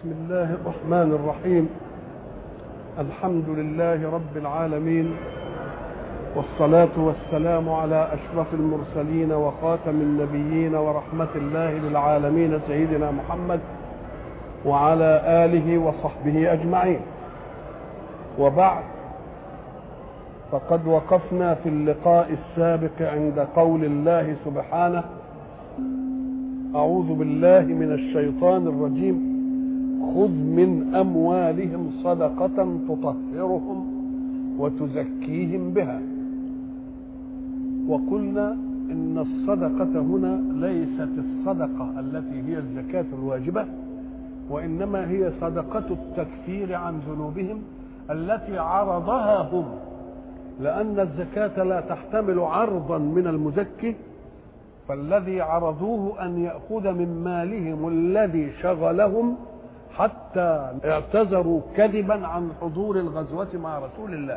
بسم الله الرحمن الرحيم الحمد لله رب العالمين والصلاة والسلام على أشرف المرسلين وخاتم النبيين ورحمة الله للعالمين سيدنا محمد وعلى آله وصحبه أجمعين وبعد فقد وقفنا في اللقاء السابق عند قول الله سبحانه أعوذ بالله من الشيطان الرجيم خذ من أموالهم صدقة تطهرهم وتزكيهم بها وقلنا إن الصدقة هنا ليست الصدقة التي هي الزكاة الواجبة وإنما هي صدقة التكفير عن ذنوبهم التي عرضها هم لأن الزكاة لا تحتمل عرضا من المزكي فالذي عرضوه أن يأخذ من مالهم الذي شغلهم حتى اعتذروا كذبا عن حضور الغزوة مع رسول الله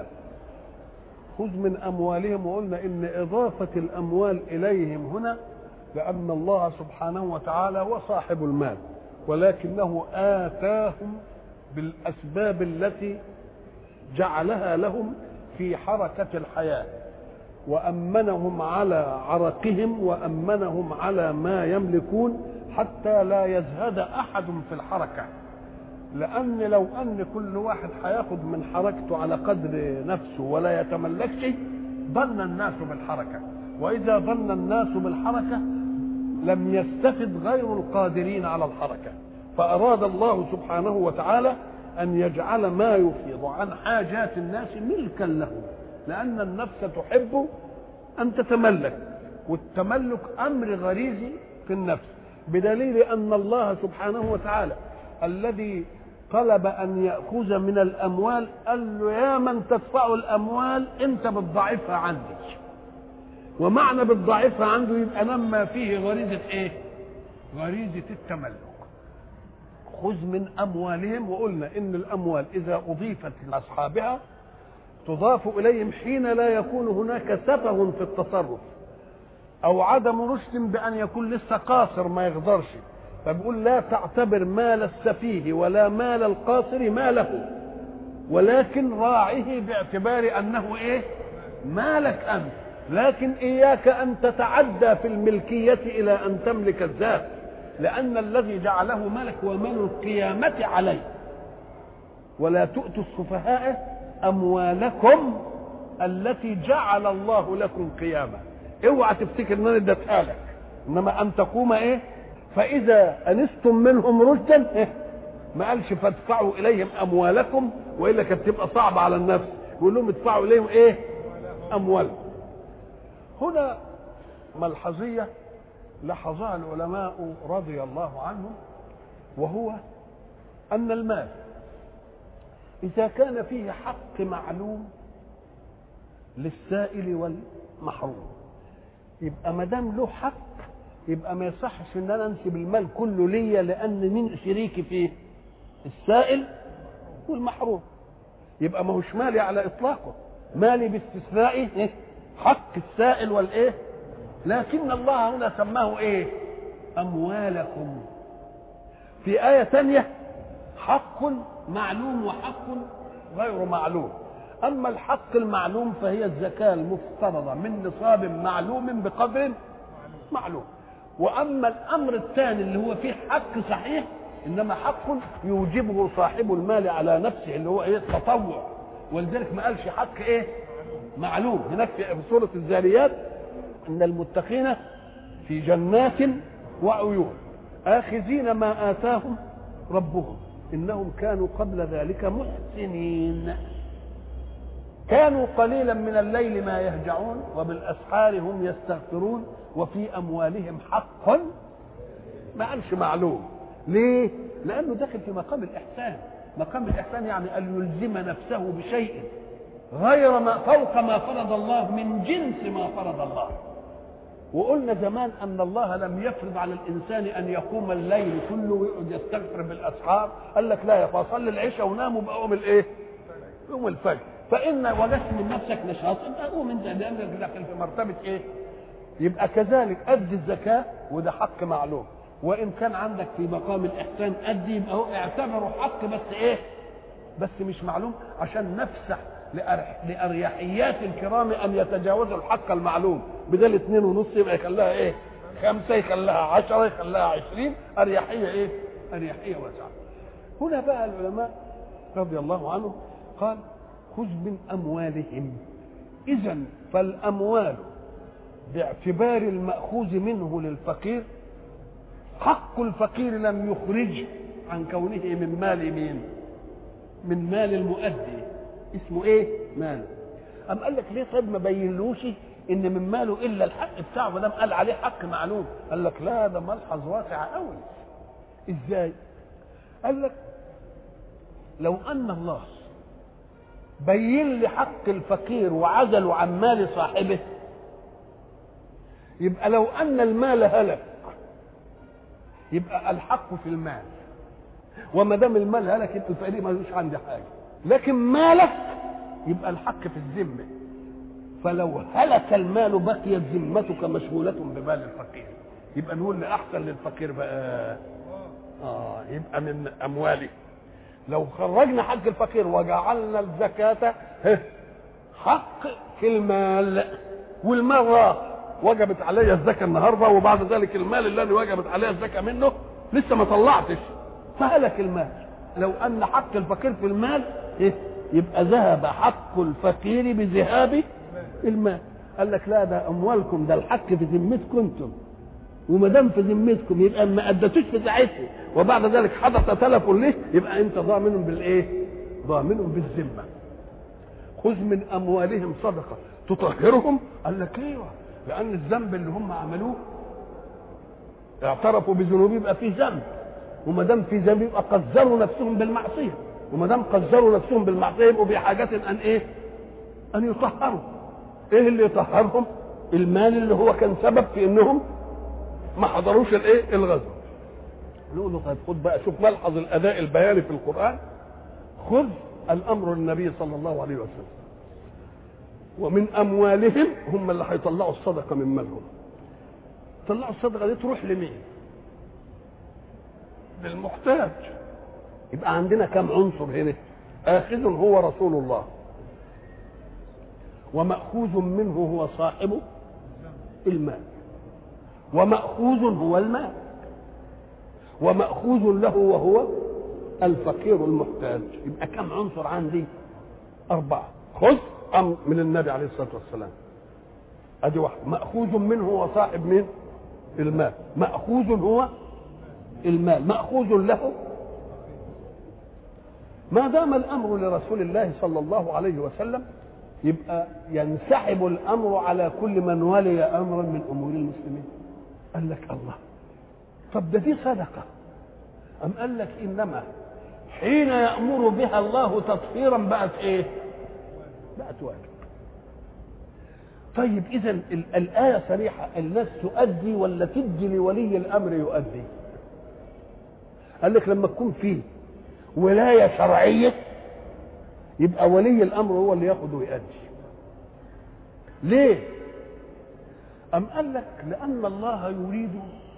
خذ من أموالهم وقلنا إن إضافة الأموال إليهم هنا لأن الله سبحانه وتعالى هو صاحب المال ولكنه آتاهم بالأسباب التي جعلها لهم في حركة الحياة وأمنهم على عرقهم وأمنهم على ما يملكون حتى لا يزهد أحد في الحركة لأن لو أن كل واحد هياخد من حركته على قدر نفسه ولا يتملكش ظن الناس بالحركة وإذا ظن الناس بالحركة لم يستفد غير القادرين على الحركة فأراد الله سبحانه وتعالى أن يجعل ما يفيض عن حاجات الناس ملكا له لأن النفس تحب أن تتملك والتملك أمر غريزي في النفس بدليل أن الله سبحانه وتعالى الذي طلب أن يأخذ من الأموال قال له يا من تدفع الأموال أنت بتضعفها عندي ومعنى بتضعفها عنده يبقى لما فيه غريزة إيه؟ غريزة التملك خذ من أموالهم وقلنا إن الأموال إذا أضيفت لأصحابها تضاف إليهم حين لا يكون هناك سفه في التصرف أو عدم رشد بأن يكون لسه قاصر ما يقدرش فبيقول لا تعتبر مال السفيه ولا مال القاصر ماله ولكن راعه باعتبار أنه إيه مالك أنت لكن إياك أن تتعدى في الملكية إلى أن تملك الذات لأن الذي جعله ملك هو مال القيامة عليه ولا تؤتوا السفهاء أموالكم التي جعل الله لكم قيامة اوعى تفتكر ان انا اديتها لك انما ان تقوم ايه فاذا انستم منهم رشدا إيه؟ ما قالش فادفعوا اليهم اموالكم والا كانت تبقى صعبه على النفس يقول لهم ادفعوا اليهم ايه اموالكم هنا ملحظيه لاحظها العلماء رضي الله عنهم وهو ان المال اذا كان فيه حق معلوم للسائل والمحروم يبقى ما دام له حق يبقى ما يصحش ان انا انسب المال كله ليا لان مين شريكي فيه السائل والمحروم يبقى ما هوش مالي على اطلاقه مالي باستثناء إيه؟ حق السائل والايه لكن الله هنا سماه ايه اموالكم في ايه ثانيه حق معلوم وحق غير معلوم اما الحق المعلوم فهي الزكاه المفترضه من نصاب معلوم بقدر معلوم واما الامر الثاني اللي هو فيه حق صحيح انما حق يوجبه صاحب المال على نفسه اللي هو ايه التطوع ولذلك ما قالش حق ايه معلوم هناك في سوره الذاريات ان المتقين في جنات وعيون اخذين ما اتاهم ربهم انهم كانوا قبل ذلك محسنين كانوا قليلا من الليل ما يهجعون وبالاسحار هم يستغفرون وفي اموالهم حق ما قالش معلوم ليه لانه داخل في مقام الاحسان مقام الاحسان يعني ان يلزم نفسه بشيء غير ما فوق ما فرض الله من جنس ما فرض الله وقلنا زمان ان الله لم يفرض على الانسان ان يقوم الليل كله ويقعد يستغفر بالاسحار قال لك لا يا فصل العشاء ونام وبقى قوم الايه؟ قوم الفجر فان وجدت من نفسك نشاط انت قوم انت لانك داخل في مرتبه ايه؟ يبقى كذلك ادي الزكاه وده حق معلوم وان كان عندك في مقام الاحسان ادي يبقى هو اعتبره حق بس ايه بس مش معلوم عشان نفسح لأرح- لاريحيات الكرام ان يتجاوزوا الحق المعلوم بدل اتنين ونص يبقى يخليها ايه خمسة يخليها عشرة يخليها عشرين أريحية إيه؟ أريحية واسعة. هنا بقى العلماء رضي الله عنهم قال خذ من أموالهم إذا فالأموال باعتبار المأخوذ منه للفقير حق الفقير لم يخرج عن كونه من مال مين؟ من مال المؤدي اسمه ايه؟ مال أم قال لك ليه طيب ما بينلوش ان من ماله الا الحق بتاعه ما دام قال عليه حق معلوم قال لك لا ده ملحظ واسع قوي ازاي؟ قال لك لو ان الله بين لي حق الفقير وعزله عن مال صاحبه يبقى لو ان المال هلك يبقى الحق في المال وما دام المال هلك يبقى الفقير ملوش عندي حاجه لكن مالك يبقى الحق في الذمه فلو هلك المال بقيت ذمتك مشغوله بمال الفقير يبقى نقول احسن للفقير بقى اه يبقى من امواله لو خرجنا حق الفقير وجعلنا الزكاة ها، حق في المال والمال راح وجبت علي الزكاة النهاردة وبعد ذلك المال اللي أنا وجبت علي الزكاة منه لسه ما طلعتش فهلك المال لو أن حق الفقير في المال إيه؟ يبقى ذهب حق الفقير بذهاب المال قال لك لا ده أموالكم ده الحق في ذمتكم أنتم وما دام في ذمتكم يبقى ما ادتوش في ساعتها وبعد ذلك حدث تلف ليه يبقى انت ضامن بالايه؟ ضامن بالذمه. خذ من اموالهم صدقه تطهرهم قال لك ايوه لان الذنب اللي هم عملوه اعترفوا بذنوبهم يبقى في ذنب وما دام في ذنب يبقى قذروا نفسهم بالمعصيه وما دام قذروا نفسهم بالمعصيه يبقوا بحاجه ان ايه؟ ان يطهروا. ايه اللي يطهرهم؟ المال اللي هو كان سبب في انهم ما حضروش الايه الغزو نقول له طيب خد بقى شوف ملحظ الاداء البياني في القران خذ الامر للنبي صلى الله عليه وسلم ومن اموالهم هم اللي هيطلعوا الصدقه من مالهم طلعوا الصدقه دي تروح لمين للمحتاج يبقى عندنا كم عنصر هنا اخذ هو رسول الله وماخوذ منه هو صاحب المال ومأخوذ هو المال ومأخوذ له وهو الفقير المحتاج يبقى كم عنصر عندي أربعة خذ أمر من النبي عليه الصلاة والسلام أدي واحد مأخوذ منه هو صاحب من المال مأخوذ هو المال مأخوذ له ما دام الأمر لرسول الله صلى الله عليه وسلم يبقى ينسحب الأمر على كل من ولي أمرا من أمور المسلمين قال لك الله طب ده دي صدقه أم قال لك إنما حين يأمر بها الله تطهيرا بقت إيه؟ بقت واجب طيب إذا ال- الآية صريحة الناس تؤدي ولا تدي لولي الأمر يؤدي قال لك لما تكون فيه ولاية شرعية يبقى ولي الأمر هو اللي ياخد ويؤدي ليه؟ أم قال لك لأن الله يريد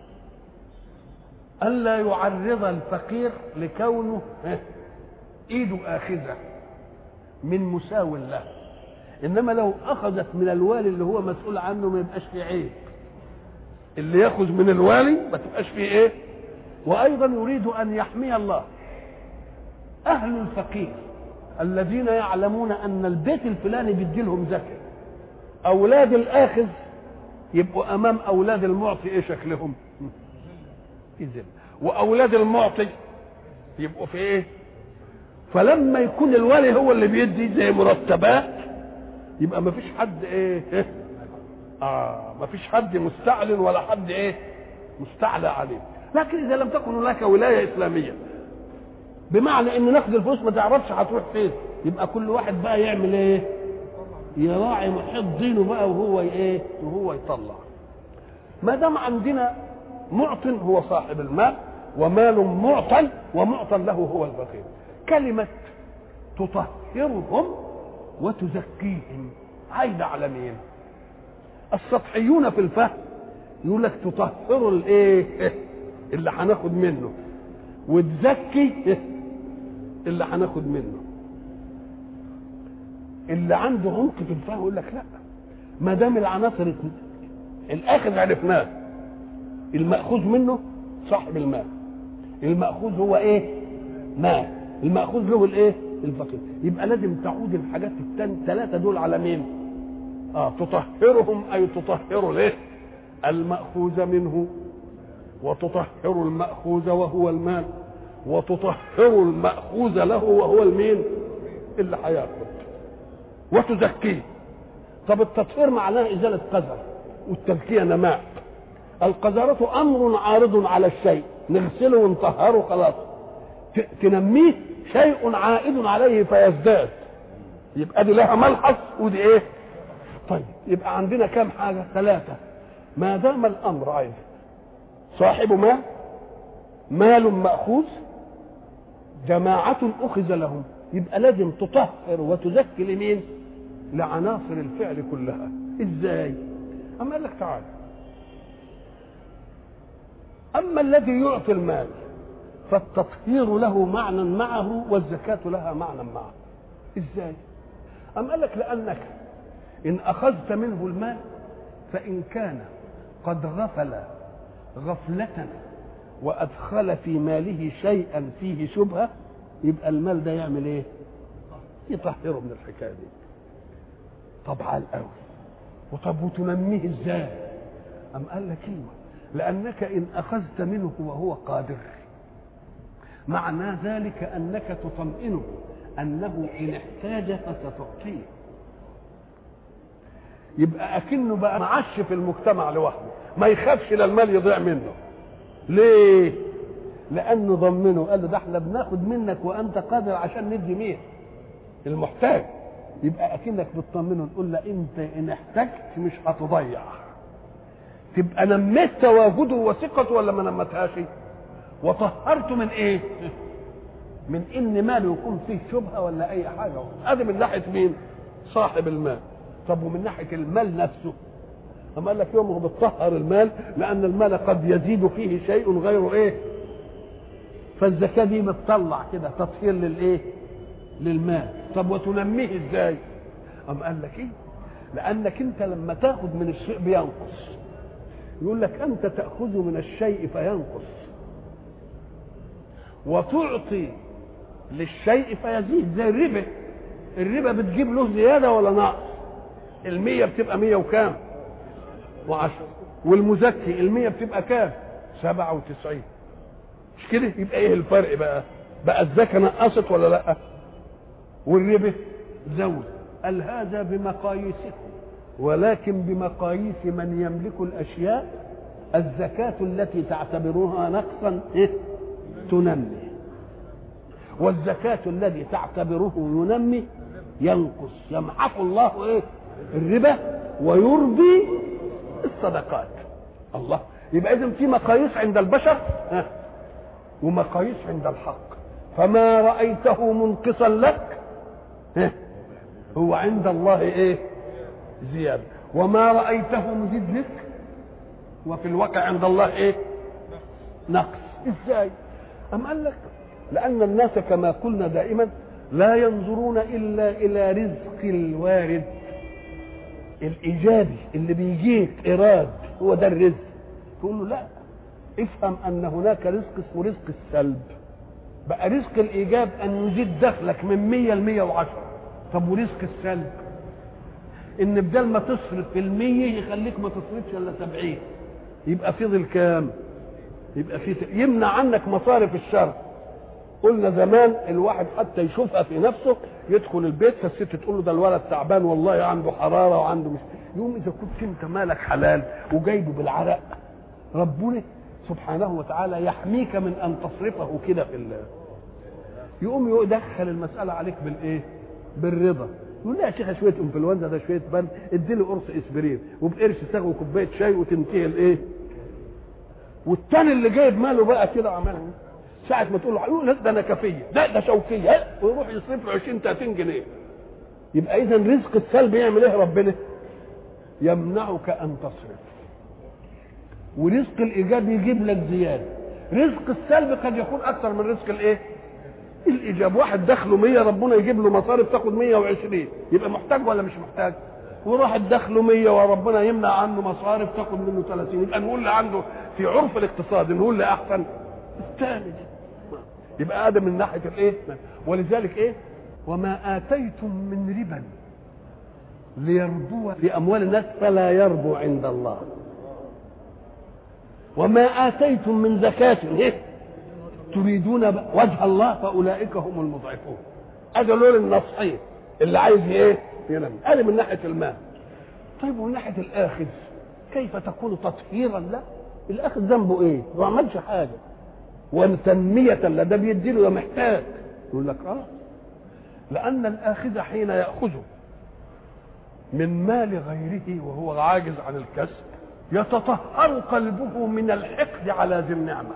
ألا يعرض الفقير لكونه ها، إيده آخذة من مساو له إنما لو أخذت من الوالي اللي هو مسؤول عنه ما يبقاش فيه عيب اللي ياخذ من الوالي ما تبقاش فيه إيه وأيضا يريد أن يحمي الله أهل الفقير الذين يعلمون أن البيت الفلاني بيدي لهم زكاة أولاد الآخذ يبقوا امام اولاد المعطي ايه شكلهم اذن واولاد المعطي يبقوا في ايه فلما يكون الولي هو اللي بيدي زي مرتبات يبقى ما فيش حد ايه, إيه؟ اه ما فيش حد مستعلن ولا حد ايه مستعلى عليه لكن اذا لم تكن هناك ولايه اسلاميه بمعنى ان ناخد الفلوس ما تعرفش هتروح فين يبقى كل واحد بقى يعمل ايه يراعي محيط دينه بقى وهو ايه وهو يطلع ما دام عندنا معط هو صاحب المال ومال معطى ومعطى له هو الفقير كلمة تطهرهم وتزكيهم عايدة على مين السطحيون في الفهم يقول لك تطهر الايه اللي هناخد منه وتزكي اللي هناخد منه اللي عنده عمق في الفهم يقول لك لا ما دام العناصر الاخذ عرفناه الماخوذ منه صاحب الماء الماخوذ هو ايه ماء الماخوذ له الايه الفقير يبقى لازم تعود الحاجات الثلاثه دول على مين اه تطهرهم اي تطهر له الماخوذ منه وتطهر الماخوذ وهو المال وتطهر الماخوذ له وهو المين اللي هياخد وتزكيه طب التطهير معناه ازاله قذر والتزكيه نماء القذرة أمر عارض على الشيء نغسله ونطهره خلاص تنميه شيء عائد عليه فيزداد يبقى دي لها ملحظ ودي ايه طيب يبقى عندنا كام حاجة ثلاثة ما دام الأمر عايز صاحب مال مال مأخوذ جماعة أخذ لهم يبقى لازم تطهر وتزكي لمين لعناصر الفعل كلها ازاي أما قال لك تعالى أما الذي يعطي المال فالتطهير له معنى معه والزكاة لها معنى معه ازاي أم قال لك لأنك إن أخذت منه المال فإن كان قد غفل غفلة وأدخل في ماله شيئا فيه شبهة يبقى المال ده يعمل إيه؟ يطهره من الحكاية دي طبعا الأول وطب وتنميه إزاي؟ أم قال لك ايوه لأنك إن أخذت منه وهو قادر معنى ذلك أنك تطمئنه أنه إن احتاج فستعطيه يبقى أكنه بقى معش في المجتمع لوحده ما يخافش لا المال يضيع منه ليه؟ لأنه ضمنه قال له ده احنا بناخد منك وأنت قادر عشان ندي مين؟ المحتاج يبقى أكنك بتطمنه تقول له أنت إن احتجت مش هتضيع تبقى نميت تواجده وثقته ولا ما نمتهاش وطهرته من ايه من ان ماله يكون فيه شبهه ولا اي حاجه ادي من ناحيه مين صاحب المال طب ومن ناحيه المال نفسه اما قال لك يوم هو بتطهر المال لان المال قد يزيد فيه شيء غير ايه فالزكاه دي بتطلع كده تطهير للايه للمال طب وتنميه ازاي ام قال لك ايه لانك انت لما تاخذ من الشيء بينقص يقول لك انت تاخذ من الشيء فينقص وتعطي للشيء فيزيد زي الربا الربا بتجيب له زياده ولا نقص المية بتبقى مية وكام وعشرة والمزكي المية بتبقى كام سبعة وتسعين مش كده يبقى ايه الفرق بقى بقى الزكاة نقصت ولا لا والربا زود قال هذا بمقاييسكم ولكن بمقاييس من يملك الاشياء الزكاة التي تعتبرها نقصا إيه؟ تنمي والزكاة الذي تعتبره ينمي ينقص يمحق الله ايه الربا ويرضي الصدقات الله يبقى اذا في مقاييس عند البشر ها ومقاييس عند الحق فما رأيته منقصا لك ها هو عند الله ايه زيادة وما رأيته مزيد لك وفي الواقع عند الله ايه نقص ازاي أم قال لك لأن الناس كما قلنا دائما لا ينظرون إلا إلى رزق الوارد الإيجابي اللي بيجيك إيراد هو ده الرزق تقول له لا افهم أن هناك رزق اسمه رزق السلب بقى رزق الإيجاب أن يزيد دخلك من 100 ل 110 طب ورزق السلب إن بدل ما تصرف في المية يخليك ما تصرفش إلا 70 يبقى فضل كام؟ يبقى في يمنع عنك مصارف الشر قلنا زمان الواحد حتى يشوفها في نفسه يدخل البيت فالست تقول له ده الولد تعبان والله عنده حراره وعنده مش يقوم اذا كنت انت مالك حلال وجايبه بالعرق ربنا سبحانه وتعالى يحميك من ان تصرفه كده في الله يقوم يدخل المساله عليك بالايه بالرضا يقول لا يا شيخ شويه انفلونزا ده شويه برد اديله قرص اسبرين وبقرش تاخد كوبايه شاي وتنتهي الايه والتاني اللي جايب ماله بقى كده عمال ساعة ما تقول له يقول لا ده انا كفيه لا ده شوكيه ويروح يصرف له 20 30 جنيه يبقى اذا رزق السلب يعمل ايه ربنا؟ يمنعك ان تصرف ورزق الايجاب يجيب لك زياده رزق السلب قد يكون اكثر من رزق الايه الايجاب واحد دخله 100 ربنا يجيب له مصارف تاخد 120 يبقى محتاج ولا مش محتاج وواحد دخله 100 وربنا يمنع عنه مصارف تاخد منه 30 يبقى نقول اللي عنده في عرف الاقتصاد نقول اللي احسن الثاني يبقى ادم من ناحيه الايه ولذلك ايه وما اتيتم من ربا ليربو في اموال الناس فلا يربو عند الله وما اتيتم من زكاه إيه؟ تريدون وجه الله فاولئك هم المضعفون ادي دول النصحين اللي عايز ايه ينمي ادي من ناحيه المال طيب ومن ناحيه الاخذ كيف تكون تطهيرا له الاخذ ذنبه ايه ما عملش حاجه وتنميه لا ده بيدي له ده محتاج يقول لك اه لان الاخذ حين ياخذه من مال غيره وهو عاجز عن الكسب يتطهر قلبه من الحقد على ذي النعمه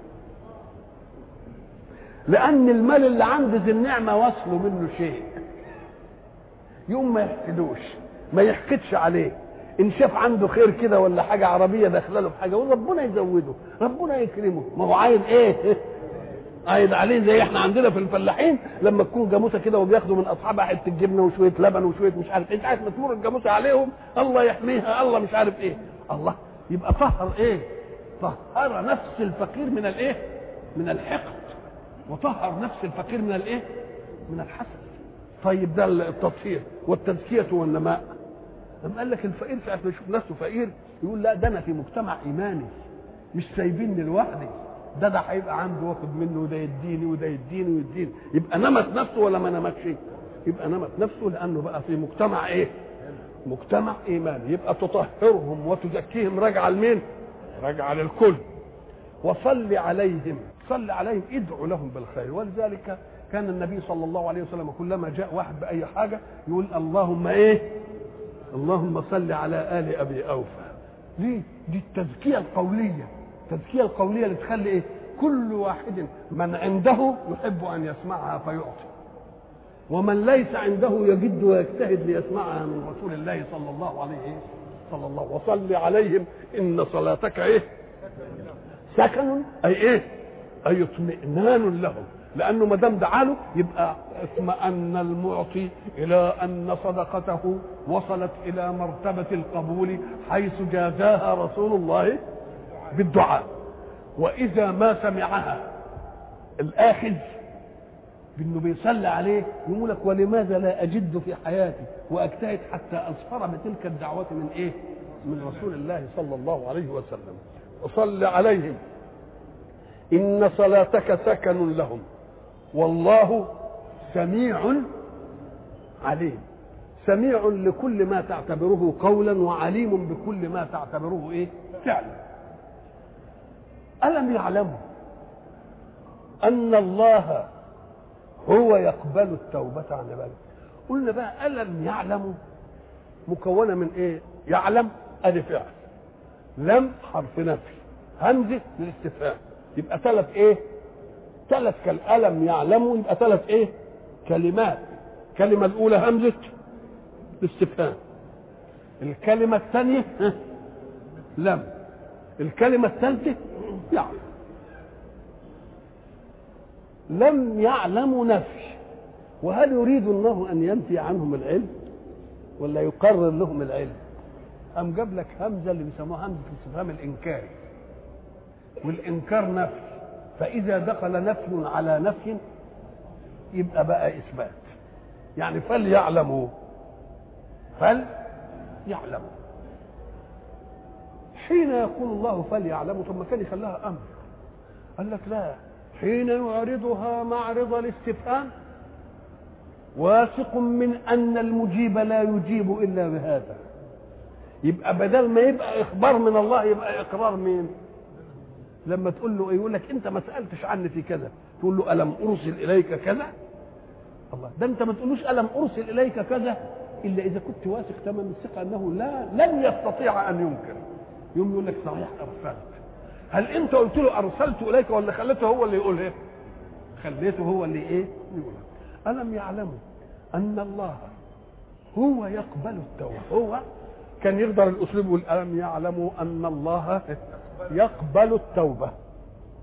لان المال اللي عند ذي النعمه وصله منه شيء يوم ما يحقدوش ما يحقدش عليه ان شاف عنده خير كده ولا حاجه عربيه داخله له بحاجه يقول ربنا يزوده ربنا يكرمه ما هو عايز ايه عايز عليه زي احنا عندنا في الفلاحين لما تكون جاموسه كده وبياخدوا من اصحابها حته جبنه وشويه لبن وشويه مش عارف ايه انت عارف ما تمر الجاموسه عليهم الله يحميها الله مش عارف ايه الله يبقى طهر ايه طهر نفس الفقير من الايه من الحقد وطهر نفس الفقير من الايه من الحسد طيب ده التطهير والتزكيه والنماء أم قال لك الفقير ساعة ما يشوف نفسه فقير يقول لا ده أنا في مجتمع إيماني مش سايبيني لوحدي ده ده هيبقى عنده واخد منه وده يديني وده يديني ويديني يبقى نمت نفسه ولا ما نمتش؟ يبقى نمت نفسه لأنه بقى في مجتمع إيه؟ مجتمع إيماني يبقى تطهرهم وتزكيهم راجعة لمين؟ راجعة للكل وصل عليهم صل عليهم ادعو لهم بالخير ولذلك كان النبي صلى الله عليه وسلم كلما جاء واحد بأي حاجة يقول اللهم إيه؟ اللهم صل على ال ابي اوفى ليه دي التزكيه القوليه التزكيه القوليه اللي تخلي ايه كل واحد من عنده يحب ان يسمعها فيعطي ومن ليس عنده يجد ويجتهد ليسمعها من رسول الله صلى الله عليه صلى الله وصل عليهم ان صلاتك ايه سكن اي ايه اي اطمئنان لهم لانه ما دام دعاله يبقى اطمأن المعطي الى ان صدقته وصلت الى مرتبه القبول حيث جازاها رسول الله بالدعاء واذا ما سمعها الاخذ بانه بيصلي عليه يقول لك ولماذا لا اجد في حياتي واجتهد حتى اظفر بتلك الدعوات من ايه؟ من رسول الله صلى الله عليه وسلم وصل عليهم ان صلاتك سكن لهم والله سميع عليم سميع لكل ما تعتبره قولا وعليم بكل ما تعتبره ايه فعلا الم يعلموا ان الله هو يقبل التوبة عن عباده قلنا بقى ألم يعلموا مكونة من إيه يعلم أدي فعل لم حرف نفي همزة للاستفهام يبقى ثلاث إيه ثلاث كالألم يعلموا يبقى ثلاث إيه كلمات الكلمة الأولى همزة الاستفهام الكلمة الثانية لم الكلمة الثالثة يعلم لم يعلموا نفي وهل يريد الله ان ينفي عنهم العلم ولا يقرر لهم العلم ام جاب لك همزه اللي بيسموها همزه الاستفهام الانكاري والانكار نفي فاذا دخل نفي على نفي يبقى بقى اثبات يعني فليعلموا فليعلموا حين يقول الله فليعلموا ثم كان يخليها امر قال لك لا حين يعرضها معرض الاستفهام واثق من ان المجيب لا يجيب الا بهذا يبقى بدل ما يبقى اخبار من الله يبقى اقرار مين لما تقول له يقول لك انت ما سالتش عني في كذا تقول له الم ارسل اليك كذا الله ده انت ما تقولوش الم ارسل اليك كذا الا اذا كنت واثق تمام الثقه انه لا لن يستطيع ان ينكر يوم يقول لك صحيح ارسلت هل انت قلت له ارسلت اليك ولا خليته هو اللي يقول ايه خليته هو اللي ايه يقول الم يعلموا ان الله هو يقبل التوبه هو كان يقدر الاسلوب يقول الم يعلموا ان الله يقبل التوبه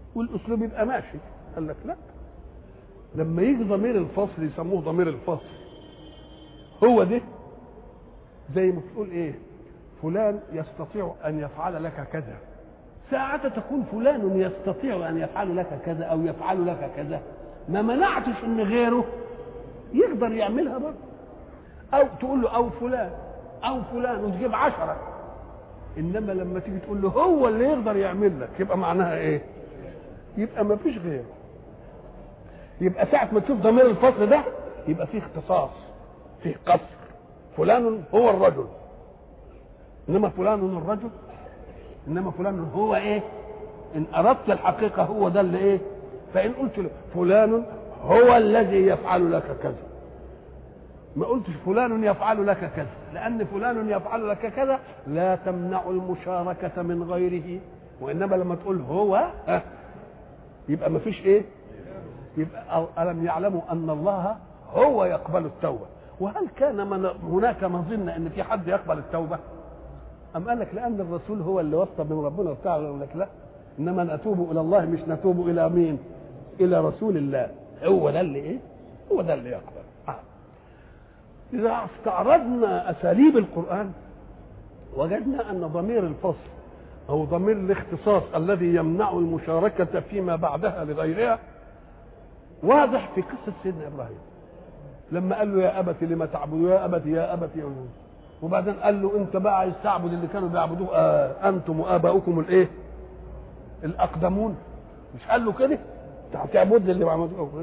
والاسلوب يبقى ماشي قال لك لا لما يجي ضمير الفصل يسموه ضمير الفصل هو ده زي ما تقول ايه فلان يستطيع ان يفعل لك كذا ساعة تكون فلان يستطيع ان يفعل لك كذا او يفعل لك كذا ما منعتش ان غيره يقدر يعملها برضه او تقول له او فلان او فلان وتجيب عشرة انما لما تيجي تقول له هو اللي يقدر يعمل لك يبقى معناها ايه يبقى ما فيش غيره يبقى ساعة ما تشوف ضمير الفصل ده يبقى فيه اختصاص فيه قصر فلان هو الرجل انما فلان الرجل انما فلان هو ايه ان اردت الحقيقة هو ده اللي ايه فان قلت له فلان هو الذي يفعل لك كذا ما قلتش فلان يفعل لك كذا لان فلان يفعل لك كذا لا تمنع المشاركة من غيره وانما لما تقول هو ها يبقى ما فيش ايه يبقى ألم يعلموا أن الله هو يقبل التوبة وهل كان من هناك مظنة أن في حد يقبل التوبة أم قال لك لأن الرسول هو اللي وصى من ربنا وبتاع يقول لك لا إنما نتوب إلى الله مش نتوب إلى مين إلى رسول الله هو ده اللي إيه هو ده اللي يقبل آه. إذا استعرضنا أساليب القرآن وجدنا أن ضمير الفصل أو ضمير الاختصاص الذي يمنع المشاركة فيما بعدها لغيرها واضح في قصة سيدنا إبراهيم لما قال له يا أبت لما تعبد يا أبت يا أبت يا أبت وبعدين قال له أنت بقى عايز تعبد اللي كانوا بيعبدوه آه أنتم وآباؤكم الإيه؟ الأقدمون مش قال له كده؟ تعبد اللي بيعبدوه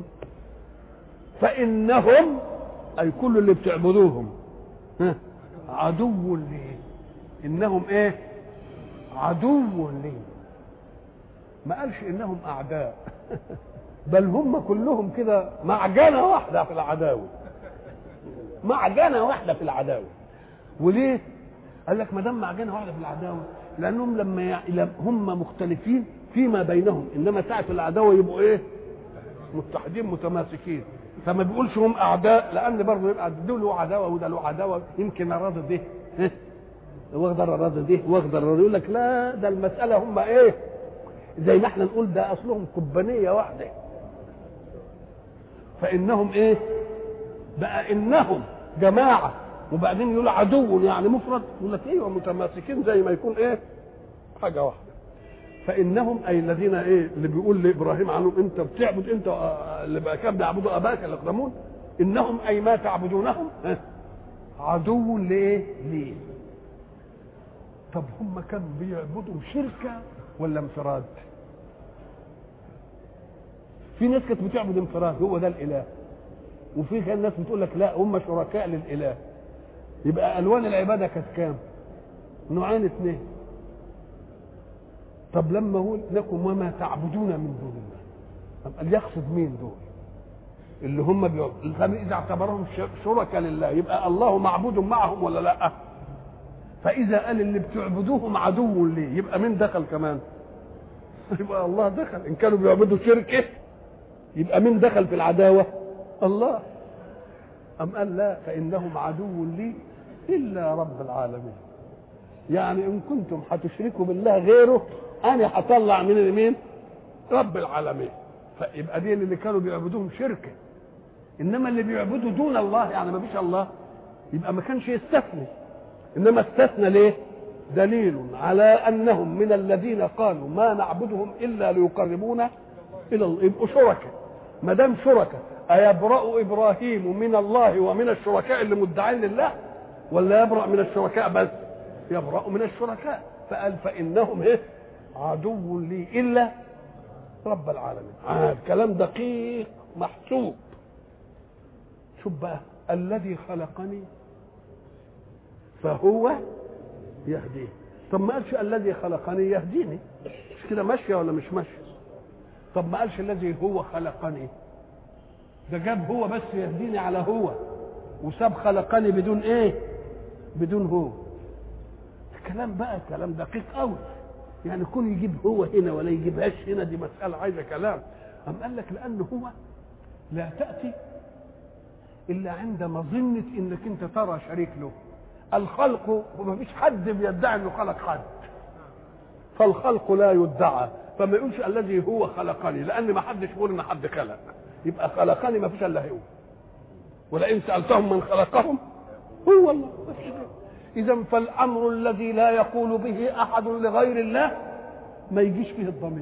فإنهم أي كل اللي بتعبدوهم ها عدو لي إنهم إيه؟ عدو لي ما قالش إنهم أعداء بل هم كلهم كده معجنة واحدة في العداوة معجنة واحدة في العداوة وليه؟ قال لك ما دام معجنة واحدة في العداوة لأنهم لما ي... هم مختلفين فيما بينهم إنما ساعة العداوة يبقوا إيه؟ متحدين متماسكين فما بيقولش هم أعداء لأن برضه يبقى ده له عداوة وده له عداوة يمكن أراد ده واقدر أراد ده واقدر أراد يقول لك لا ده المسألة هم إيه؟ زي ما احنا نقول ده أصلهم كبانية واحدة فانهم ايه بقى انهم جماعه وبعدين يقول عدو يعني مفرد يقول لك ايوه متماسكين زي ما يكون ايه حاجه واحده فانهم اي الذين ايه اللي بيقول لابراهيم عنهم انت بتعبد انت اللي بقى كان بيعبدوا اباك الاقدمون انهم اي ما تعبدونهم عدو لايه؟ ليه؟ طب هم كانوا بيعبدوا شركه ولا انفراد؟ في ناس كانت بتعبد انفراد هو ده الاله وفي كان ناس بتقول لك لا هم شركاء للاله يبقى الوان العباده كانت كام نوعين اثنين طب لما هو لكم وما تعبدون من دون الله قال يقصد مين دول اللي هم بيعبدوا اذا اعتبرهم شركاء لله يبقى الله معبود معهم ولا لا فاذا قال اللي بتعبدوهم عدو ليه يبقى مين دخل كمان يبقى الله دخل ان كانوا بيعبدوا شركه يبقى مين دخل في العداوه الله أم قال لا فإنهم عدو لي إلا رب العالمين يعني إن كنتم هتشركوا بالله غيره أنا هطلع من مين رب العالمين فيبقى دي اللي كانوا بيعبدوهم شركة إنما اللي بيعبدوا دون الله يعني ما فيش الله يبقى ما كانش يستثني إنما استثنى ليه دليل على أنهم من الذين قالوا ما نعبدهم إلا ليقربونا إلى الله يبقوا شركاء ما دام شركاء أيبرأ إبراهيم من الله ومن الشركاء اللي مدعين لله ولا يبرأ من الشركاء بس يبرأ من الشركاء فقال فإنهم إيه عدو لي إلا رب العالمين آه كلام دقيق محسوب شوف بقى الذي خلقني فهو يهديه طب ما قالش الذي خلقني يهديني مش كده ماشيه ولا مش ماشيه طب ما قالش الذي هو خلقني ده جاب هو بس يهديني على هو وساب خلقني بدون ايه بدون هو الكلام بقى كلام دقيق قوي يعني كون يجيب هو هنا ولا يجيبهاش هنا دي مسألة عايزة كلام أم قال لك لأن هو لا تأتي إلا عند مظنة إنك أنت ترى شريك له الخلق وما فيش حد بيدعي إنه خلق حد فالخلق لا يدعى فما يقولش الذي هو خلقني لان ما حدش يقول ان حد خلق يبقى خلقني ما فيش الا هو ولئن سالتهم من خلقهم هو الله اذا فالامر الذي لا يقول به احد لغير الله ما يجيش فيه الضمير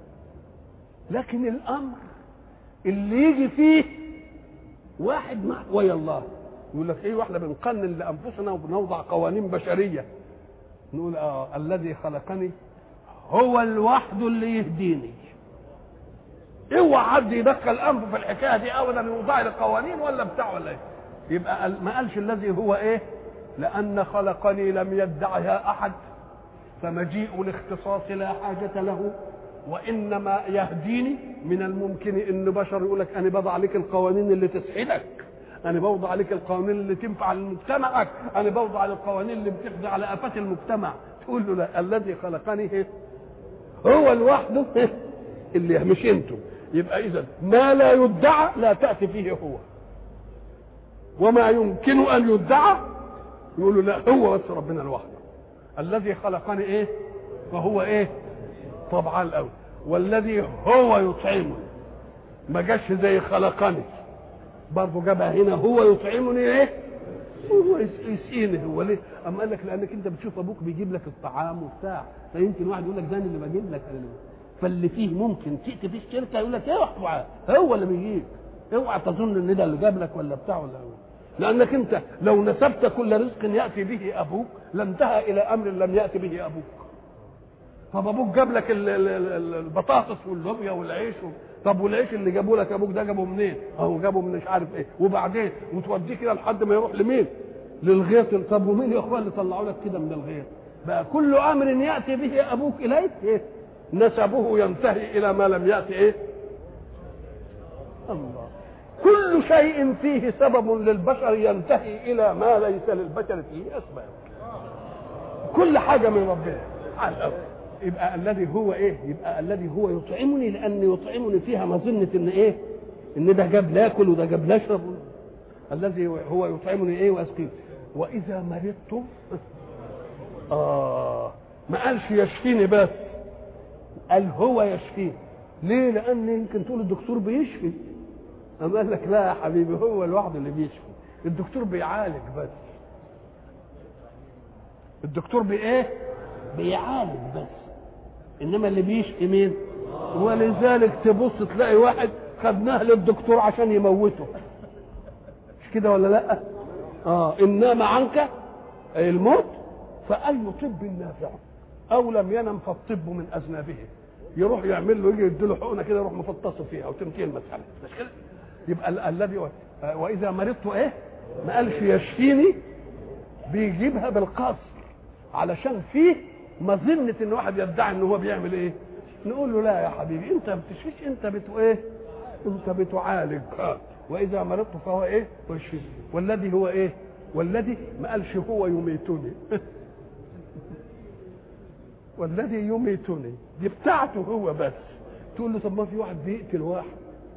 لكن الامر اللي يجي فيه واحد مع ويا الله يقول لك ايه واحنا بنقنن لانفسنا وبنوضع قوانين بشريه نقول اه الذي خلقني هو الوحد اللي يهديني اوعى حد يدخل انفه في الحكايه دي ابدا يوضع لي قوانين ولا بتاع ولا ايه يبقى ما قالش الذي هو ايه لان خلقني لم يدعها احد فمجيء الاختصاص لا حاجه له وانما يهديني من الممكن ان بشر يقول لك انا بضع عليك القوانين اللي تسعدك انا بوضع عليك القوانين اللي تنفع لمجتمعك انا بوضع القوانين اللي بتقضي على افات المجتمع تقول له لا الذي خلقني إيه؟ هو لوحده إيه؟ اللي مش انتم يبقى اذا ما لا يدعى لا تاتي فيه هو وما يمكن ان يدعى يقولوا لا هو بس ربنا لوحده الذي خلقني ايه فهو ايه طبعا الاول والذي هو يطعمني ما جاش زي خلقني برضه جابها هنا هو يطعمني ايه هو يسقيني هو ليه؟ اما قال لك لانك انت بتشوف ابوك بيجيب لك الطعام وبتاع فيمكن واحد يقول لك ده أنا اللي بجيب لك فاللي فيه ممكن تاتي فيه الشركه يقول لك اوعى هو اللي بيجيب اوعى تظن ان ده اللي جاب لك ولا بتاع ولا هو لانك انت لو نسبت كل رزق ياتي به ابوك لانتهى الى امر لم ياتي به ابوك طب ابوك جاب لك ال- ال- ال- البطاطس واللوبيا والعيش و... طب والعيش اللي جابوا لك ابوك ده جابه منين؟ اهو جابه من مش عارف ايه وبعدين وتوديه كده لحد ما يروح لمين؟ للغيط طب ومين يا اخوان اللي طلعوا لك كده من الغيط؟ بقى كل امر ياتي به ابوك اليك ايه؟ نسبه ينتهي الى ما لم ياتي ايه؟ الله كل شيء فيه سبب للبشر ينتهي الى ما ليس للبشر فيه اسباب كل حاجه من ربنا على الأول. يبقى الذي هو ايه يبقى الذي هو يطعمني لان يطعمني فيها مظنه ان ايه ان ده جاب لاكل وده جاب لاشرب الذي هو يطعمني ايه واسقيني واذا مرضت اه ما قالش يشفيني بس قال هو يشفيني ليه لان يمكن تقول الدكتور بيشفي أما قال لك لا يا حبيبي هو لوحده اللي بيشفي الدكتور بيعالج بس الدكتور بايه بيعالج بس انما اللي بيشفي مين ولذلك تبص تلاقي واحد خدناه للدكتور عشان يموته مش كده ولا لا اه انما عنك أي الموت فاي طب نافع او لم ينم فالطب من اذنابه يروح يعمل له يجي يديله حقنه كده يروح مفطسه فيها وتنتهي المساله مش كده يبقى ال- الذي آه، واذا مرضت ايه ما قالش يشفيني بيجيبها بالقصر علشان فيه مظنه ان واحد يدعي ان هو بيعمل ايه نقول له لا يا حبيبي انت ما بتشفيش انت بتو ايه انت بتعالج آه. واذا مرضت فهو ايه ويشفيني والذي هو ايه والذي ما قالش هو يميتني والذي يميتني دي بتاعته هو بس تقول له طب ما في واحد بيقتل واحد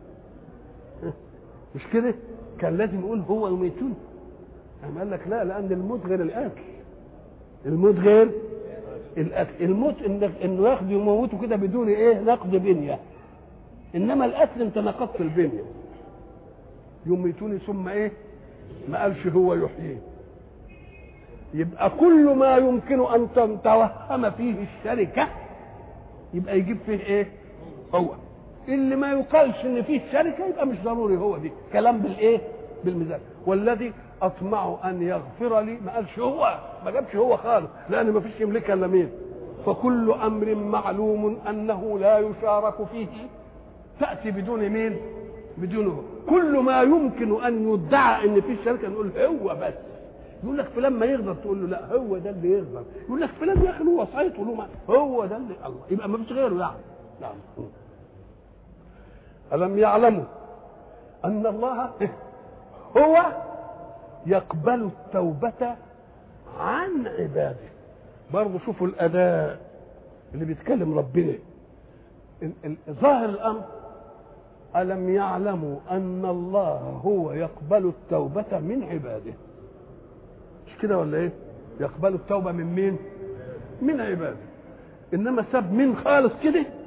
مش كده كان لازم يقول هو يميتني أما قال لك لا لان الموت غير القتل الموت غير القتل الموت انك انه ياخد يموته كده بدون ايه نقد بنيه انما القتل انت نقضت البنيه يميتوني ثم ايه ما قالش هو يحييه يبقى كل ما يمكن ان تتوهم فيه الشركه يبقى يجيب فيه ايه هو اللي ما يقالش ان فيه شركه يبقى مش ضروري هو دي كلام بالايه بالميزان والذي اطمع ان يغفر لي ما قالش هو ما جابش هو خالص لان ما فيش يملكها الا مين فكل امر معلوم انه لا يشارك فيه تاتي بدون مين بدونه كل ما يمكن ان يدعى ان في شركه نقول هو بس يقول لك فلان ما يغدر تقول له لا هو ده اللي يغدر يقول لك فلان يا اخي له وصايه له ما هو ده اللي الله يبقى ما فيش غيره يعني نعم ألم يعلموا أن الله هو يقبل التوبة عن عباده برضه شوفوا الأداء اللي بيتكلم ربنا ال- ال- ظاهر الأمر ألم يعلموا أن الله هو يقبل التوبة من عباده مش كده ولا إيه يقبل التوبة من مين من عباده إنما ساب من خالص كده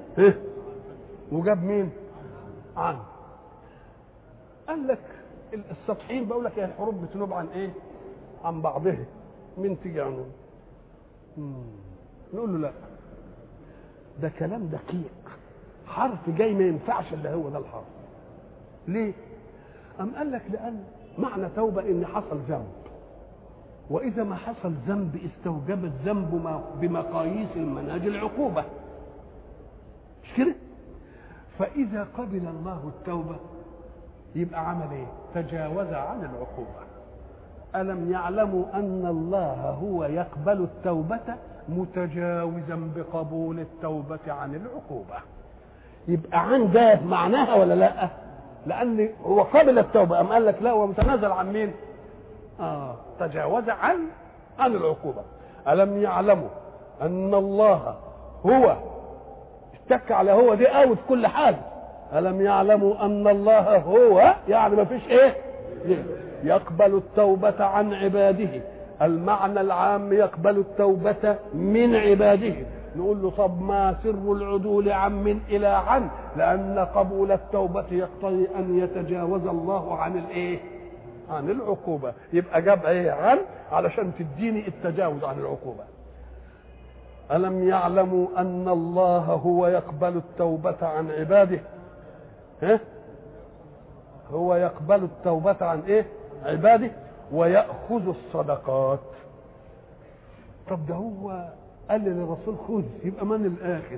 إيه؟ وجاب مين عن قال لك السطحيين بقول لك الحروف بتنوب عن ايه عن بعضها مين تيجي عنه نقول له لا ده كلام دقيق حرف جاي ما ينفعش الا هو ده الحرف ليه أم قال لك لأن معنى توبة إن حصل ذنب وإذا ما حصل ذنب استوجب الذنب بمقاييس المنهج العقوبة مش كده؟ فإذا قبل الله التوبة يبقى عمل إيه؟ تجاوز عن العقوبة ألم يعلموا أن الله هو يقبل التوبة متجاوزا بقبول التوبة عن العقوبة يبقى عن ده معناها ولا لا لأن هو قبل التوبة أم قال لك لا هو متنازل عن مين آه تجاوز عن عن العقوبة ألم يعلموا أن الله هو اتك على هو دي قوي في كل حاجة ألم يعلموا أن الله هو يعني ما فيش إيه يقبل التوبة عن عباده المعنى العام يقبل التوبة من عباده نقول له طب ما سر العدول عن من إلى عن لأن قبول التوبة يقتضي أن يتجاوز الله عن الإيه عن العقوبة يبقى جاب إيه عن علشان تديني التجاوز عن العقوبة ألم يعلموا أن الله هو يقبل التوبة عن عباده ها؟ هو يقبل التوبة عن إيه عباده ويأخذ الصدقات طب ده هو قال للرسول خذ يبقى من الآخذ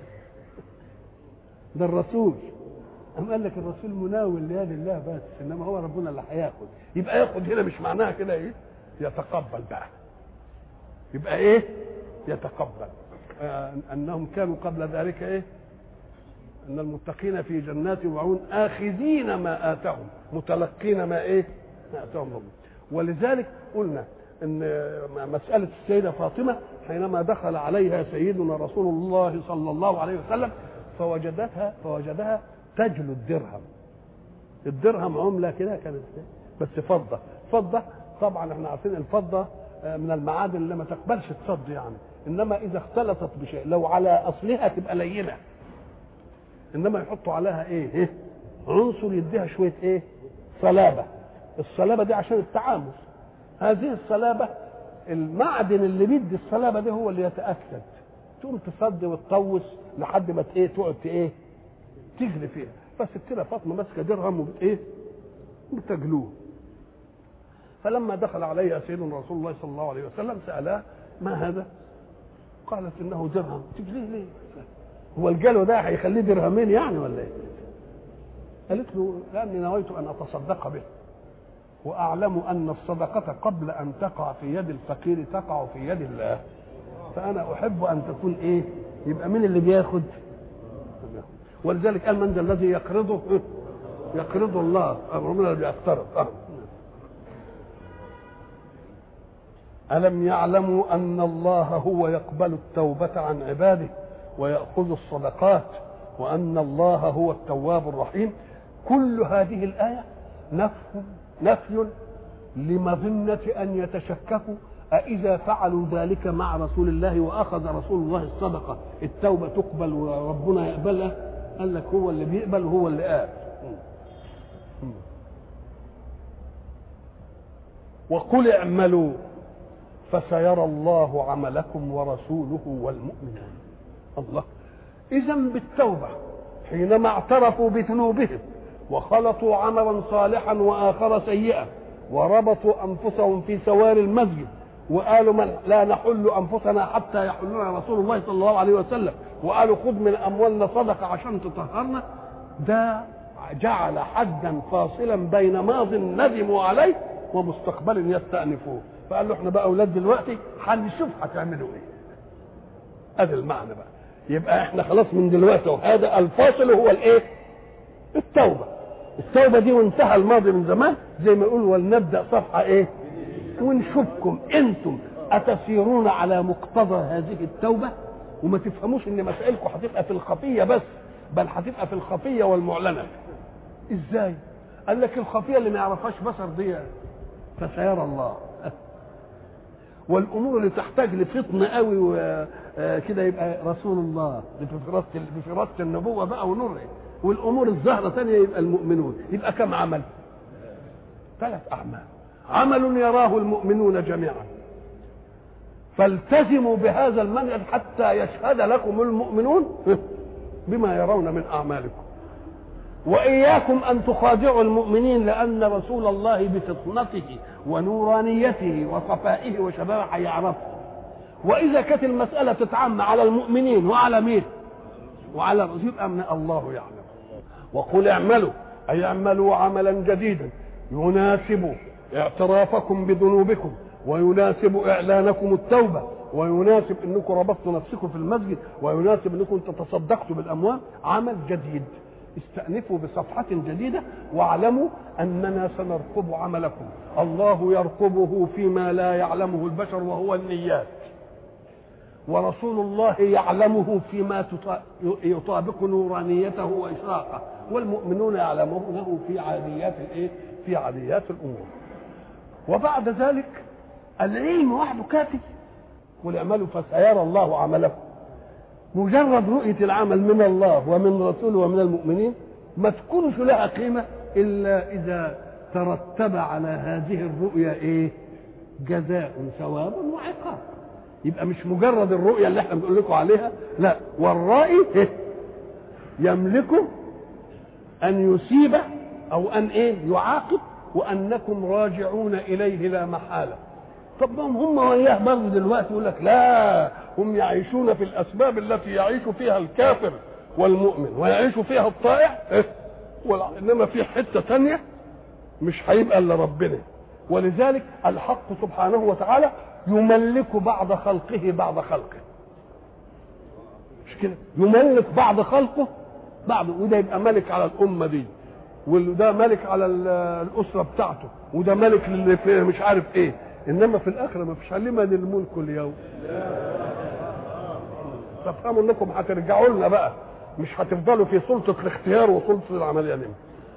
ده الرسول أم قال لك الرسول مناول لا لله بس إنما هو ربنا اللي هياخد يبقى ياخد هنا مش معناها كده إيه يتقبل بقى يبقى إيه يتقبل آه أنهم كانوا قبل ذلك إيه ان المتقين في جنات وعيون اخذين ما اتاهم متلقين ما ايه ما اتاهم ربهم ولذلك قلنا ان مساله السيده فاطمه حينما دخل عليها سيدنا رسول الله صلى الله عليه وسلم فوجدتها فوجدها تجلو الدرهم الدرهم عمله كده كانت بس فضه فضه طبعا احنا عارفين الفضه من المعادن اللي ما تقبلش تصد يعني انما اذا اختلطت بشيء لو على اصلها تبقى لينه انما يحطوا عليها ايه, إيه؟ عنصر يديها شويه ايه صلابه الصلابه دي عشان التعامل هذه الصلابه المعدن اللي بيدي الصلابه دي هو اللي يتاكد تقوم تصدي وتطوس لحد ما ايه تقعد ايه تجري فيها فستنا فاطمه ماسكه درهم وبت ايه بتجلوه فلما دخل عليها سيدنا رسول الله صلى الله عليه وسلم سالها ما هذا قالت انه درهم تجليه ليه هو الجلو ده هيخليه درهمين يعني ولا ايه؟ قالت له لاني نويت ان اتصدق به واعلم ان الصدقه قبل ان تقع في يد الفقير تقع في يد الله فانا احب ان تكون ايه؟ يبقى مين اللي بياخد؟ ولذلك قال من ذا الذي يقرضه يقرض الله ربنا اللي بيقترض أه. ألم يعلموا أن الله هو يقبل التوبة عن عباده ويأخذ الصدقات وأن الله هو التواب الرحيم كل هذه الآية نفي نفي لمظنة أن يتشككوا أإذا فعلوا ذلك مع رسول الله وأخذ رسول الله الصدقة التوبة تقبل وربنا يقبلها قال لك هو اللي بيقبل وهو اللي قال وقل اعملوا فسيرى الله عملكم ورسوله والمؤمنون الله اذا بالتوبه حينما اعترفوا بذنوبهم وخلطوا عملا صالحا واخر سيئا وربطوا انفسهم في سوار المسجد وقالوا من لا نحل انفسنا حتى يحلنا رسول الله صلى الله عليه وسلم وقالوا خذ من اموالنا صدقه عشان تطهرنا ده جعل حدا فاصلا بين ماض ندموا عليه ومستقبل يستأنفوه فقال له احنا بقى اولاد دلوقتي هنشوف هتعملوا ايه ادي المعنى بقى يبقى احنا خلاص من دلوقتي وهذا الفاصل هو الايه التوبه التوبه دي وانتهى الماضي من زمان زي ما يقول ولنبدا صفحه ايه ونشوفكم انتم اتسيرون على مقتضى هذه التوبه وما تفهموش ان مسائلكم هتبقى في الخفيه بس بل هتبقى في الخفيه والمعلنه ازاي قال لك الخفيه اللي ما يعرفهاش بشر دي فسيرى الله والامور اللي تحتاج لفطن قوي وكده يبقى رسول الله في فراسه في فراسه النبوه بقى ونور والامور الظاهره ثانيه يبقى المؤمنون يبقى كم عمل؟ ثلاث اعمال عمل يراه المؤمنون جميعا فالتزموا بهذا المنهج حتى يشهد لكم المؤمنون بما يرون من اعمالكم واياكم ان تخادعوا المؤمنين لان رسول الله بفطنته ونورانيته وصفائه وشبابه هيعرفه واذا كانت المساله تتعم على المؤمنين وعلى مين وعلى الرسول يبقى من الله يعلم وقل اعملوا اي اعملوا عملا جديدا يناسب اعترافكم بذنوبكم ويناسب اعلانكم التوبه ويناسب انكم ربطتوا نفسكم في المسجد ويناسب انكم تصدقتوا بالاموال عمل جديد استأنفوا بصفحة جديدة واعلموا أننا سنرقب عملكم الله يرقبه فيما لا يعلمه البشر وهو النيات ورسول الله يعلمه فيما يطابق نورانيته وإشراقه والمؤمنون يعلمونه في عاديات الايه؟ في عاديات الأمور وبعد ذلك العلم وحده كافي قل اعملوا فسيرى الله عملكم مجرد رؤية العمل من الله ومن رسوله ومن المؤمنين ما تكونش لها قيمة إلا إذا ترتب على هذه الرؤية إيه؟ جزاء ثواب وعقاب يبقى مش مجرد الرؤية اللي احنا بنقول لكم عليها لا والرائي إيه؟ يملك أن يصيب أو أن إيه؟ يعاقب وأنكم راجعون إليه لا محالة طب ما هم وياه برضه دلوقتي يقول لك لا هم يعيشون في الاسباب التي يعيش فيها الكافر والمؤمن ويعيش فيها الطائع إيه؟ انما في حته ثانيه مش هيبقى الا ربنا ولذلك الحق سبحانه وتعالى يملك بعض خلقه بعض خلقه مش كده يملك بعض خلقه بعض وده يبقى ملك على الامه دي وده ملك على الاسره بتاعته وده ملك للي في مش عارف ايه انما في الاخره ما فيش لمن الملك اليوم تفهموا انكم هترجعوا لنا بقى مش هتفضلوا في سلطه الاختيار وسلطه العمليه دي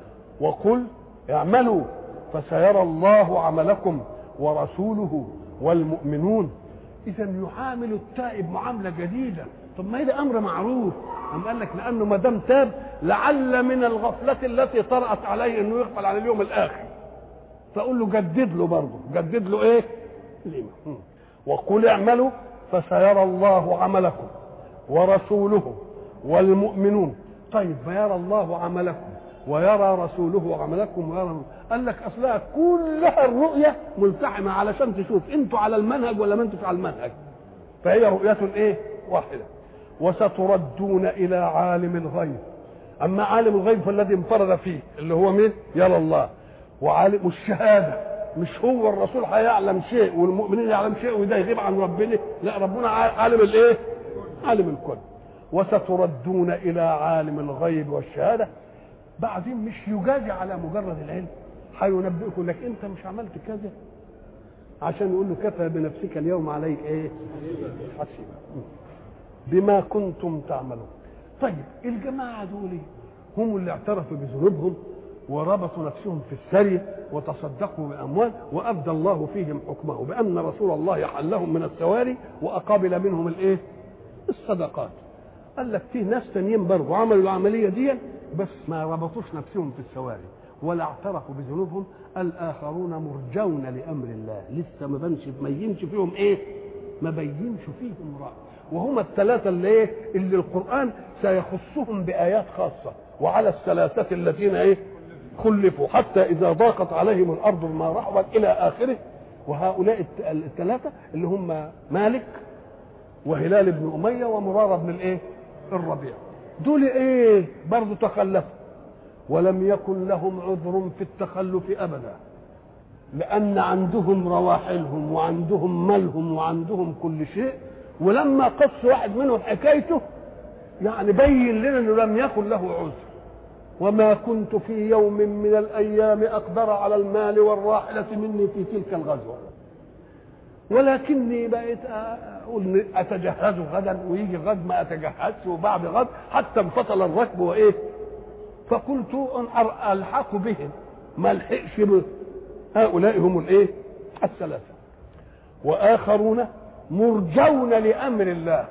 وقل اعملوا فسيرى الله عملكم ورسوله والمؤمنون اذا يعامل التائب معامله جديده طب ما ده امر معروف أم قال لك لانه ما دام تاب لعل من الغفله التي طرات عليه انه يقبل على اليوم الاخر فاقول له جدد له برضه جدد له ايه لما وقل اعملوا فسيرى الله عملكم ورسوله والمؤمنون طيب فيرى الله عملكم ويرى رسوله عملكم ويرى قال لك اصلها كلها الرؤيه ملتحمه علشان تشوف انتوا على المنهج ولا ما انتوا على المنهج فهي رؤيه ايه واحده وستردون الى عالم الغيب اما عالم الغيب فالذي انفرد فيه اللي هو مين يرى الله وعالم الشهاده مش هو الرسول هيعلم شيء والمؤمنين يعلم شيء وده يغيب عن ربنا لا ربنا عالم الايه عالم الكل وستردون الى عالم الغيب والشهاده بعدين مش يجازي على مجرد العلم هينبئكم لك انت مش عملت كذا عشان يقول له كفى بنفسك اليوم عليك ايه حسيبا بما كنتم تعملون طيب الجماعه دول هم اللي اعترفوا بذنوبهم وربطوا نفسهم في السري وتصدقوا باموال وابدى الله فيهم حكمه بان رسول الله حلهم من السواري واقابل منهم الايه؟ الصدقات. قال لك في ناس تانيين برضه عملوا العمليه دي بس ما ربطوش نفسهم في السواري ولا اعترفوا بذنوبهم الاخرون مرجون لامر الله لسه ما بنش ما يبينش فيهم ايه؟ ما بينش فيهم راي وهم الثلاثه اللي ايه؟ اللي القران سيخصهم بايات خاصه وعلى الثلاثه الذين ايه؟ خلفوا حتى إذا ضاقت عليهم الأرض بما رحبت إلى آخره وهؤلاء الثلاثة اللي هم مالك وهلال بن أمية ومرارة بن الإيه؟ الربيع دول إيه؟ برضه تخلفوا ولم يكن لهم عذر في التخلف أبدا لأن عندهم رواحلهم وعندهم مالهم وعندهم كل شيء ولما قص واحد منهم حكايته يعني بين لنا انه لم يكن له عذر وما كنت في يوم من الايام اقدر على المال والراحله مني في تلك الغزوه ولكني بقيت اقول اتجهز غدا ويجي غد ما اتجهزش وبعد غد حتى انفصل الركب وايه فقلت ان الحق بهم ما الحقش هؤلاء هم الايه الثلاثه واخرون مرجون لامر الله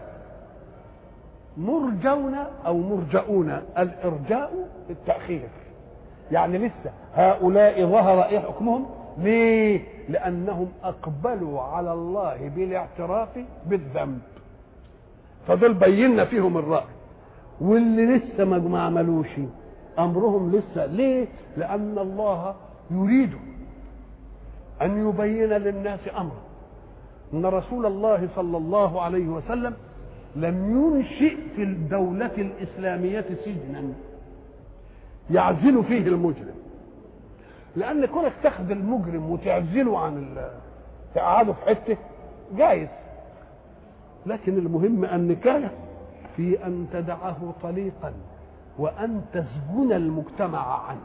مرجون او مرجؤون الارجاء التاخير يعني لسه هؤلاء ظهر ايه حكمهم ليه لانهم اقبلوا على الله بالاعتراف بالذنب فدول بينا فيهم الراي واللي لسه ما عملوش امرهم لسه ليه لان الله يريد ان يبين للناس امره ان رسول الله صلى الله عليه وسلم لم ينشئ في الدولة الإسلامية سجنا يعزل فيه المجرم لأن كونك تاخذ المجرم وتعزله عن ال... تقعده في حتة جايز لكن المهم النكاية في أن تدعه طليقا وأن تسجن المجتمع عنه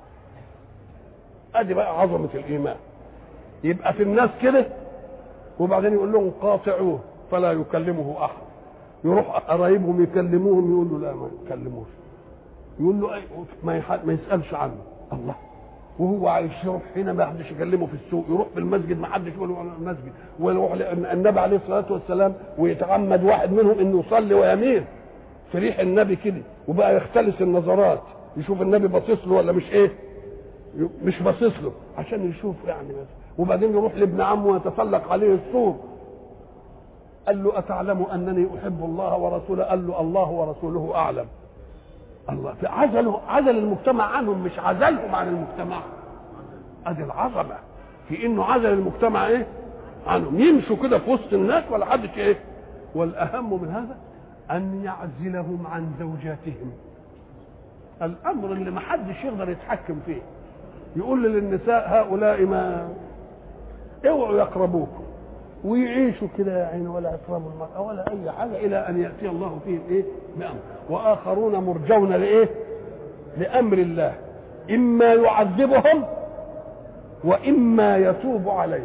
ادي بقى عظمة الإيمان يبقى في الناس كده وبعدين يقول لهم قاطعوه فلا يكلمه أحد يروح قرايبهم يكلموهم يقول له لا ما يكلموش يقول له ما, يح... ما يسالش عنه الله وهو عايش يروح هنا ما حدش يكلمه في السوق يروح في المسجد ما حدش يقول له المسجد ويروح النبي عليه الصلاه والسلام ويتعمد واحد منهم انه يصلي ويميل في ريح النبي كده وبقى يختلس النظرات يشوف النبي باصص له ولا مش ايه مش باصص له عشان يشوف يعني بس وبعدين يروح لابن عمه ويتسلق عليه السور قال له أتعلم أنني أحب الله ورسوله قال له الله ورسوله أعلم الله عزلوا عزل المجتمع عنهم مش عزلهم عن المجتمع ادي العظمه في انه عزل المجتمع ايه عنهم يمشوا كده في وسط الناس ولا حدش ايه والاهم من هذا ان يعزلهم عن زوجاتهم الامر اللي ما حدش يقدر يتحكم فيه يقول للنساء هؤلاء ما اوعوا يقربوكم ويعيشوا كده يعني ولا يكرموا المرأة ولا أي حاجة إلى أن يأتي الله فيهم إيه بأمر وآخرون مرجون لإيه لأمر الله إما يعذبهم وإما يتوب عليهم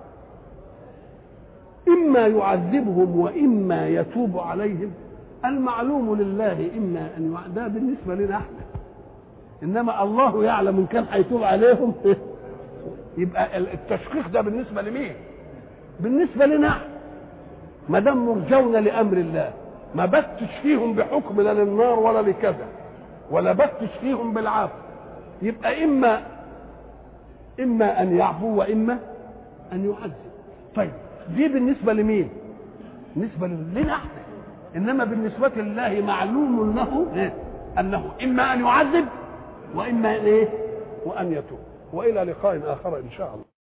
إما يعذبهم وإما يتوب عليهم المعلوم لله إما أن يع... ده بالنسبة لنا احنا إنما الله يعلم إن كان هيتوب عليهم يبقى التشخيص ده بالنسبة لمين؟ بالنسبة لنا ما دام مرجون لأمر الله ما بتش فيهم بحكم لا للنار ولا لكذا ولا بتش فيهم بالعفو يبقى إما إما أن يعفو وإما أن يعذب طيب دي بالنسبة لمين؟ بالنسبة لنا احنا إنما بالنسبة لله معلوم له إيه؟ أنه إما أن يعذب وإما إيه؟ وأن يتوب وإلى لقاء آخر إن شاء الله